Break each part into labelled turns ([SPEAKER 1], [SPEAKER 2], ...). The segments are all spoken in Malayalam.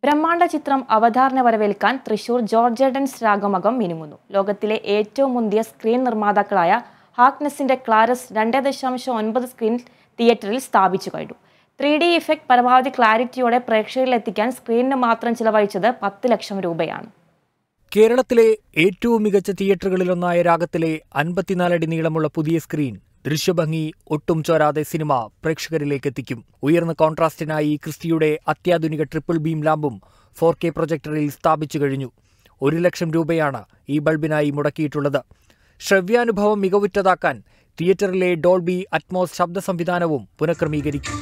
[SPEAKER 1] ബ്രഹ്മാണ്ഡ ചിത്രം അവതാറിനെ വരവേൽക്കാൻ തൃശൂർ ജോർജേഡൻസ് രാഗമകം മിനുങ്ങുന്നു ലോകത്തിലെ ഏറ്റവും മുന്തിയ സ്ക്രീൻ നിർമ്മാതാക്കളായ ഹാക്നെസിന്റെ ക്ലാരസ് രണ്ട് ദശാംശം ഒൻപത് സ്ക്രീൻ തിയേറ്ററിൽ സ്ഥാപിച്ചു കഴിഞ്ഞു ത്രീ ഡി ഇഫക്റ്റ് പരമാവധി ക്ലാരിറ്റിയോടെ പ്രേക്ഷകരിൽ എത്തിക്കാൻ സ്ക്രീനിന് മാത്രം ചിലവഴിച്ചത് പത്ത് ലക്ഷം രൂപയാണ്
[SPEAKER 2] കേരളത്തിലെ ഏറ്റവും മികച്ച തിയേറ്ററുകളിലൊന്നായ രാഗത്തിലെ അൻപത്തിനാലടി നീളമുള്ള പുതിയ സ്ക്രീൻ ദൃശ്യഭംഗി ഒട്ടും ചോരാതെ സിനിമ പ്രേക്ഷകരിലേക്ക് എത്തിക്കും ഉയർന്ന കോൺട്രാസ്റ്റിനായി ക്രിസ്റ്റിയുടെ അത്യാധുനിക ട്രിപ്പിൾ ബീം ലാമ്പും ഫോർ കെ പ്രൊജക്ടറിൽ സ്ഥാപിച്ചു കഴിഞ്ഞു ഒരു ലക്ഷം രൂപയാണ് ഈ ബൾബിനായി മുടക്കിയിട്ടുള്ളത് ശ്രവ്യാനുഭവം മികവുറ്റതാക്കാൻ തിയേറ്ററിലെ ഡോൾബി അറ്റ്മോസ് ശബ്ദ സംവിധാനവും പുനഃക്രമീകരിക്കും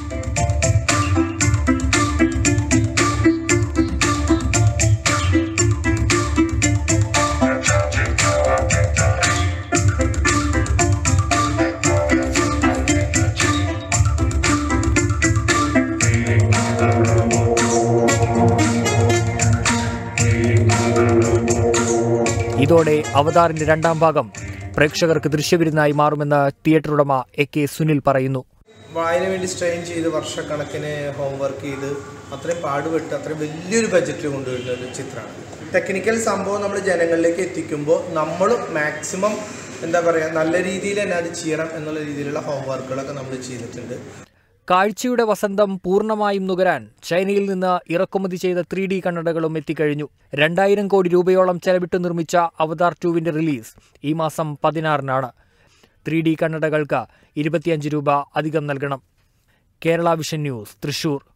[SPEAKER 2] ഇതോടെ അവതാറിന്റെ രണ്ടാം ഭാഗം പ്രേക്ഷകർക്ക് ദൃശ്യവിരുന്നായി മാറുമെന്ന് തിയേറ്റർ ഉടമ എ കെ സുനിൽ പറയുന്നു
[SPEAKER 3] വായന വേണ്ടി സ്ട്രെയിൻ ചെയ്ത് വർഷക്കണക്കിന് ഹോംവർക്ക് ചെയ്ത് അത്രയും പാടുപെട്ട് അത്രയും വലിയൊരു ബഡ്ജറ്റിൽ കൊണ്ടുവരുന്ന ഒരു ചിത്രമാണ് ടെക്നിക്കൽ സംഭവം നമ്മൾ ജനങ്ങളിലേക്ക് എത്തിക്കുമ്പോൾ നമ്മൾ മാക്സിമം എന്താ പറയുക നല്ല രീതിയിൽ തന്നെ അത് ചെയ്യണം എന്നുള്ള രീതിയിലുള്ള ഹോംവർക്കുകളൊക്കെ നമ്മൾ ചെയ്തിട്ടുണ്ട്
[SPEAKER 2] കാഴ്ചയുടെ വസന്തം പൂർണ്ണമായും നുകരാൻ ചൈനയിൽ നിന്ന് ഇറക്കുമതി ചെയ്ത ത്രീ ഡി കണ്ണടകളും എത്തിക്കഴിഞ്ഞു രണ്ടായിരം കോടി രൂപയോളം ചെലവിട്ട് നിർമ്മിച്ച അവതാർ ടുവിന്റെ റിലീസ് ഈ മാസം പതിനാറിനാണ് ത്രീ ഡി കണ്ണടകൾക്ക് ഇരുപത്തിയഞ്ച് രൂപ അധികം നൽകണം കേരള വിഷൻ ന്യൂസ് തൃശൂർ